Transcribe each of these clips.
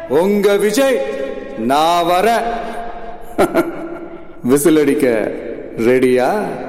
உங்க விஜய் நான் வர விசில் அடிக்க ரெடியா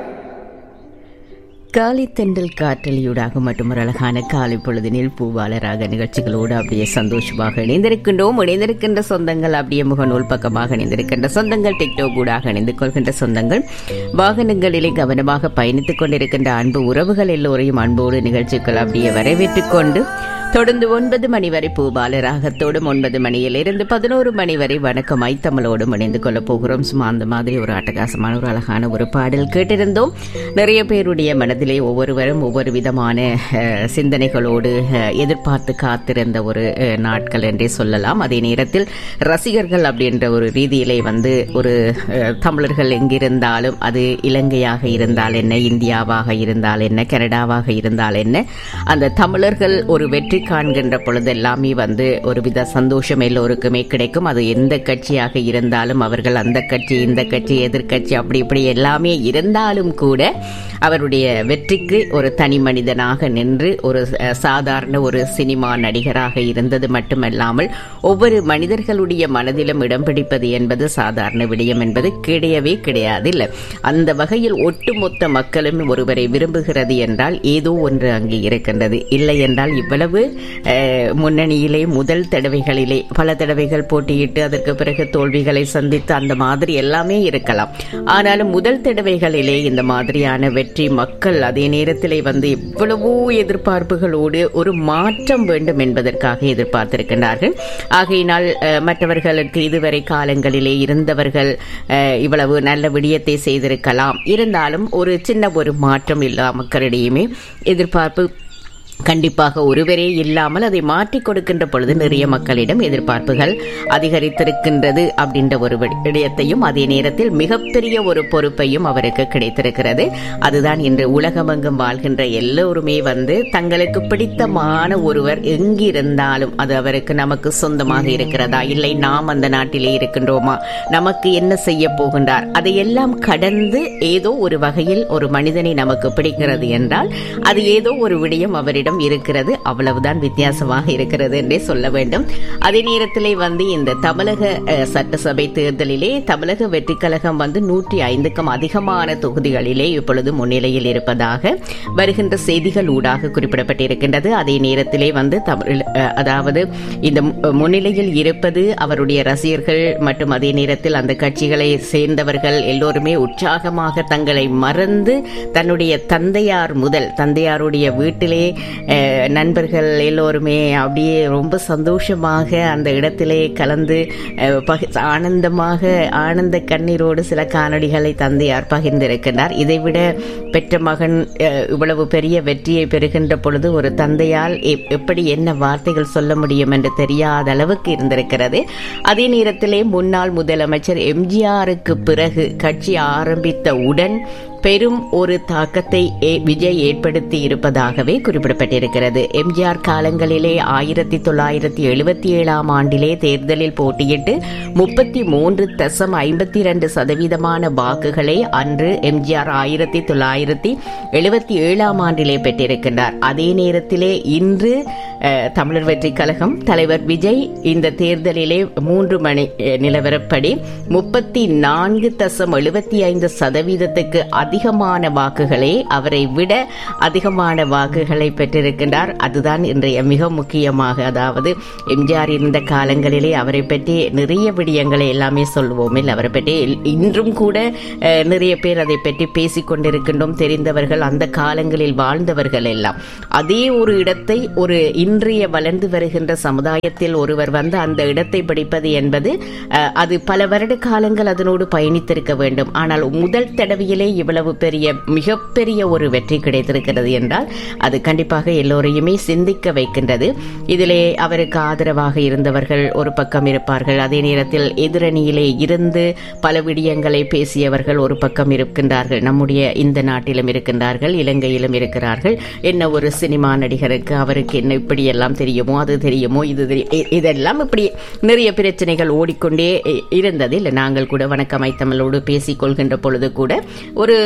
காலை தென்றல் காற்றலியூடாக மற்றும் ஒரு அழகான காலை பொழுதினில் பூவாளராக நிகழ்ச்சிகளோடு அப்படியே சந்தோஷமாக இணைந்திருக்கின்றோம் இணைந்திருக்கின்ற சொந்தங்கள் அப்படியே முகநூல் பக்கமாக இணைந்திருக்கின்ற சொந்தங்கள் டிக்டோக் ஊடாக இணைந்து கொள்கின்ற சொந்தங்கள் வாகனங்களிலே கவனமாக பயணித்துக் கொண்டிருக்கின்ற அன்பு உறவுகள் எல்லோரையும் அன்போடு நிகழ்ச்சிகள் அப்படியே வரவேற்றுக் கொண்டு தொடர்ந்து ஒன்பது மணி வரை பூபால ராகத்தோடும் ஒன்பது மணியிலிருந்து பதினோரு மணி வரை வணக்கம் ஐத்தமிழோடும் இணைந்து கொள்ள போகிறோம் சும்மா அந்த மாதிரி ஒரு அட்டகாசமான ஒரு அழகான ஒரு பாடல் கேட்டிருந்தோம் நிறைய பேருடைய மனதிலே ஒவ்வொருவரும் ஒவ்வொரு விதமான அஹ், சிந்தனைகளோடு அஹ், எதிர்பார்த்து காத்திருந்த ஒரு அஹ், நாட்கள் என்றே சொல்லலாம் அதே நேரத்தில் ரசிகர்கள் அப்படின்ற ஒரு ரீதியிலே வந்து ஒரு அஹ், தமிழர்கள் எங்கிருந்தாலும் அது இலங்கையாக இருந்தால் என்ன இந்தியாவாக இருந்தால் என்ன கனடாவாக இருந்தால் என்ன அந்த தமிழர்கள் ஒரு வெற்றி காண்கின்ற பொழுது எல்லாமே வந்து ஒருவித சந்தோஷம் எல்லோருக்குமே கிடைக்கும் அது எந்த கட்சியாக இருந்தாலும் அவர்கள் அந்த கட்சி இந்த கட்சி எதிர்க்கட்சி அப்படி இப்படி எல்லாமே இருந்தாலும் கூட அவருடைய வெற்றிக்கு ஒரு தனி மனிதனாக நின்று ஒரு அஹ், சாதாரண ஒரு சினிமா நடிகராக இருந்தது மட்டுமல்லாமல் ஒவ்வொரு மனிதர்களுடைய மனதிலும் இடம் பிடிப்பது என்பது சாதாரண விடயம் என்பது கிடையவே கிடையாது இல்லை அந்த வகையில் ஒட்டுமொத்த மக்களும் ஒருவரை விரும்புகிறது என்றால் ஏதோ ஒன்று அங்கே இருக்கின்றது இல்லை என்றால் இவ்வளவு அஹ், முன்னணியிலே முதல் தடவைகளிலே பல தடவைகள் போட்டியிட்டு அதற்கு பிறகு தோல்விகளை சந்தித்து அந்த மாதிரி எல்லாமே இருக்கலாம் ஆனாலும் முதல் தடவைகளிலே இந்த மாதிரியான வெற்றி மக்கள் அதே நேரத்திலே வந்து எவ்வளவோ எதிர்பார்ப்புகளோடு ஒரு மாற்றம் வேண்டும் என்பதற்காக எதிர்பார்த்திருக்கின்றார்கள் ஆகையினால் அஹ், மற்றவர்களுக்கு இதுவரை காலங்களிலே இருந்தவர்கள் அஹ், இவ்வளவு நல்ல விடயத்தை செய்திருக்கலாம் இருந்தாலும் ஒரு சின்ன ஒரு மாற்றம் எல்லா மக்களிடையுமே எதிர்பார்ப்பு கண்டிப்பாக ஒருவரே இல்லாமல் அதை மாற்றிக் கொடுக்கின்ற பொழுது நிறைய மக்களிடம் எதிர்பார்ப்புகள் அதிகரித்திருக்கின்றது அப்படின்ற ஒரு விடயத்தையும் அதே நேரத்தில் மிகப்பெரிய ஒரு பொறுப்பையும் அவருக்கு கிடைத்திருக்கிறது அதுதான் இன்று உலகமெங்கும் வாழ்கின்ற எல்லோருமே வந்து தங்களுக்கு பிடித்தமான ஒருவர் எங்கிருந்தாலும் அது அவருக்கு நமக்கு சொந்தமாக இருக்கிறதா இல்லை நாம் அந்த நாட்டிலே இருக்கின்றோமா நமக்கு என்ன செய்ய போகின்றார் அதையெல்லாம் கடந்து ஏதோ ஒரு வகையில் ஒரு மனிதனை நமக்கு பிடிக்கிறது என்றால் அது ஏதோ ஒரு விடயம் அவரிடம் இருக்கிறது அவ்வளவுதான் வித்தியாசமாக இருக்கிறது என்றே சொல்ல வேண்டும் அதே நேரத்திலே வந்து இந்த தமிழக அஹ், சட்டசபை தேர்தலிலே தமிழக வெற்றி கழகம் வந்து நூற்றி ஐந்துக்கும் அதிகமான தொகுதிகளிலே இப்பொழுது முன்னிலையில் இருப்பதாக வருகின்ற செய்திகள் ஊடாக குறிப்பிடப்பட்டிருக்கின்றது அதே நேரத்திலே வந்து தமிழ் அஹ், அதாவது இந்த மு- முன்னிலையில் இருப்பது அவருடைய ரசிகர்கள் மற்றும் அதே நேரத்தில் அந்த கட்சிகளை சேர்ந்தவர்கள் எல்லோருமே உற்சாகமாக தங்களை மறந்து தன்னுடைய தந்தையார் முதல் தந்தையாருடைய வீட்டிலே அஹ், நண்பர்கள் எல்லோருமே அப்படியே ரொம்ப சந்தோஷமாக அந்த இடத்திலே கலந்து அஹ், பகி- ஆனந்தமாக ஆனந்த கண்ணீரோடு சில காணொளிகளை தந்தையார் பகிர்ந்திருக்கிறார் இதைவிட பெற்ற மகன் அஹ், இவ்வளவு பெரிய வெற்றியை பெறுகின்ற பொழுது ஒரு தந்தையால் எப்- எப்படி என்ன வார்த்தைகள் சொல்ல முடியும் என்று தெரியாத அளவுக்கு இருந்திருக்கிறது அதே நேரத்திலே முன்னாள் முதலமைச்சர் எம்ஜிஆருக்கு பிறகு கட்சி ஆரம்பித்த உடன் பெரும் ஒரு தாக்கத்தை ஏ- விஜய் ஏற்படுத்தி இருப்பதாகவே குறிப்பிடப்பட்டிருக்கிறது எம்ஜிஆர் காலங்களிலே ஆயிரத்தி தொள்ளாயிரத்தி எழுபத்தி ஏழாம் ஆண்டிலே தேர்தலில் போட்டியிட்டு முப்பத்தி மூன்று தசம் ஐம்பத்தி இரண்டு சதவீதமான வாக்குகளை அன்று எம்ஜிஆர் ஆயிரத்தி தொள்ளாயிரத்தி எழுபத்தி ஏழாம் ஆண்டிலே பெற்றிருக்கின்றார் அதே நேரத்திலே இன்று அஹ், தமிழர் வெற்றி கழகம் தலைவர் விஜய் இந்த தேர்தலிலே மூன்று மணி அஹ், நிலவரப்படி முப்பத்தி நான்கு தசம் எழுபத்தி ஐந்து சதவீதத்துக்கு அதிகமான வாக்குகளை அவரை விட அதிகமான வாக்குகளை பெற்றிருக்கின்றார் அதுதான் இன்றைய மிக முக்கியமாக அதாவது எம்ஜிஆர் இருந்த காலங்களிலே அவரை பற்றி நிறைய விடயங்களை எல்லாமே சொல்லுவோம் இல்லை அவரை பற்றி இல்- இன்றும் கூட அஹ், நிறைய பேர் அதை பற்றி பேசிக் கொண்டிருக்கின்றோம் தெரிந்தவர்கள் அந்த காலங்களில் வாழ்ந்தவர்கள் எல்லாம் அதே ஒரு இடத்தை ஒரு இன்றைய வளர்ந்து வருகின்ற சமுதாயத்தில் ஒருவர் வந்து அந்த இடத்தை பிடிப்பது என்பது அஹ், அது பல வருட காலங்கள் அதனோடு பயணித்திருக்க வேண்டும் ஆனால் முதல் தடவையிலே இவ்வளவு பெரிய மிகப்பெரிய ஒரு வெற்றி கிடைத்திருக்கிறது என்றால் அது கண்டிப்பாக எல்லோரையுமே சிந்திக்க வைக்கின்றது இதிலே அவருக்கு ஆதரவாக இருந்தவர்கள் ஒரு பக்கம் இருப்பார்கள் அதே நேரத்தில் எதிரணியிலே இருந்து பல விடயங்களை பேசியவர்கள் ஒரு பக்கம் இருக்கின்றார்கள் நம்முடைய இந்த நாட்டிலும் இருக்கின்றார்கள் இலங்கையிலும் இருக்கிறார்கள் என்ன ஒரு சினிமா நடிகருக்கு அவருக்கு என்ன இப்படி எல்லாம் தெரியுமோ அது தெரியுமோ இது தெரியும் இ- இதெல்லாம் இப்படி நிறைய பிரச்சனைகள் ஓடிக்கொண்டே இ- இருந்தது இல்லை நாங்கள் கூட வணக்கம் ஐத்தமிழோடு பேசிக் கொள்கின்ற பொழுது கூட ஒரு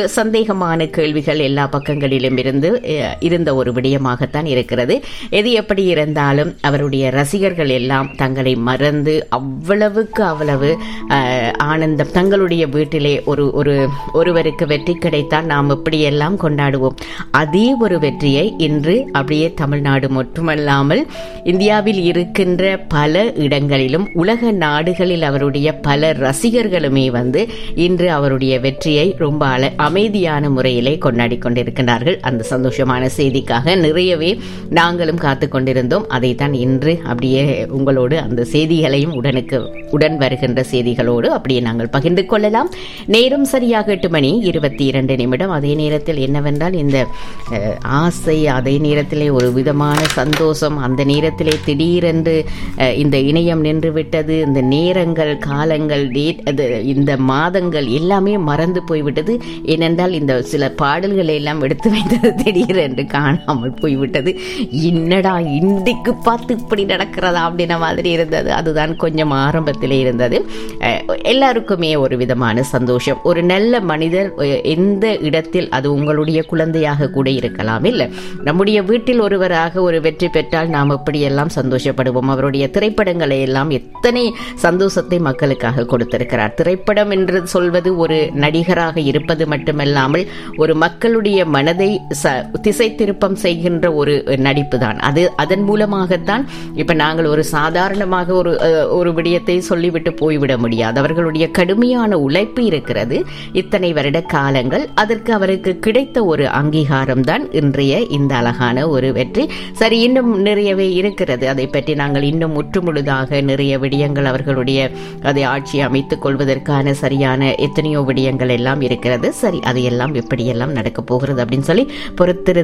சந்தேகமான கேள்விகள் எல்லா பக்கங்களிலும் இருந்து அஹ், இருந்த ஒரு விடயமாகத்தான் இருக்கிறது எது எப்படி இருந்தாலும் அவருடைய ரசிகர்கள் எல்லாம் தங்களை மறந்து அவ்வளவுக்கு அவ்வளவு அஹ், ஆனந்தம் தங்களுடைய வீட்டிலே ஒரு ஒரு ஒருவருக்கு வெற்றி கிடைத்தால் நாம் எப்படியெல்லாம் கொண்டாடுவோம் அதே ஒரு வெற்றியை இன்று அப்படியே தமிழ்நாடு மட்டுமல்லாமல் இந்தியாவில் இருக்கின்ற பல இடங்களிலும் உலக நாடுகளில் அவருடைய பல ரசிகர்களுமே வந்து இன்று அவருடைய வெற்றியை ரொம்ப அல அமைதியான முறையிலே கொண்டாடி கொண்டிருக்கிறார்கள் அந்த சந்தோஷமான செய்திக்காக நிறையவே நாங்களும் காத்து கொண்டிருந்தோம் அதைத்தான் இன்று அப்படியே உங்களோடு அந்த செய்திகளையும் உடனுக்கு உடன் வருகின்ற செய்திகளோடு அப்படியே நாங்கள் பகிர்ந்து கொள்ளலாம் நேரம் சரியாக எட்டு மணி இருபத்தி இரண்டு நிமிடம் அதே நேரத்தில் என்னவென்றால் இந்த அஹ், ஆசை அதே நேரத்திலே ஒரு விதமான சந்தோஷம் அந்த நேரத்திலே திடீரென்று அஹ், இந்த இணையம் நின்று விட்டது இந்த நேரங்கள் காலங்கள் டேட் அது இந்த மாதங்கள் எல்லாமே மறந்து போய்விட்டது ஏனென்றால் இந்த சில பாடல்களை எல்லாம் எடுத்து வைத்தது திடீரென்று காணாமல் போய்விட்டது என்னடா இன்றைக்கு பார்த்து இப்படி நடக்கிறதா அப்படின்ன மாதிரி இருந்தது அதுதான் கொஞ்சம் ஆரம்பத்திலே இருந்தது அஹ், எல்லாருக்குமே ஒரு விதமான சந்தோஷம் ஒரு நல்ல மனிதர் அஹ், எந்த இடத்தில் அது உங்களுடைய குழந்தையாக கூட இருக்கலாம் இல்லை நம்முடைய வீட்டில் ஒருவராக ஒரு வெற்றி பெற்றால் நாம் எப்படியெல்லாம் சந்தோஷப்படுவோம் அவருடைய திரைப்படங்களை எல்லாம் எத்தனை சந்தோஷத்தை மக்களுக்காக கொடுத்திருக்கிறார் திரைப்படம் என்று சொல்வது ஒரு நடிகராக இருப்பது மட்டுமல்லாமல் ஒரு மக்களுடைய மனதை ச திசை திருப்பம் செய்கின்ற ஒரு நடிப்பு தான் அது அதன் மூலமாகத்தான் இப்ப நாங்கள் ஒரு சாதாரணமாக ஒரு அஹ், ஒரு விடயத்தை சொல்லிவிட்டு போய்விட முடியாது அவர்களுடைய கடுமையான உழைப்பு இருக்கிறது இத்தனை வருட காலங்கள் அதற்கு அவருக்கு கிடைத்த ஒரு அங்கீகாரம் தான் இன்றைய இந்த அழகான ஒரு வெற்றி சரி இன்னும் நிறையவே இருக்கிறது அதை பற்றி நாங்கள் இன்னும் முற்றுமுழுதாக நிறைய விடயங்கள் அவர்களுடைய அதை ஆட்சி அமைத்துக் கொள்வதற்கான சரியான எத்தனையோ விடயங்கள் எல்லாம் இருக்கிறது சரி அது எல்லாம் எப்படியெல்லாம் நடக்கப் போகிறது அப்படின்னு சொல்லி பொறுத்திருந்து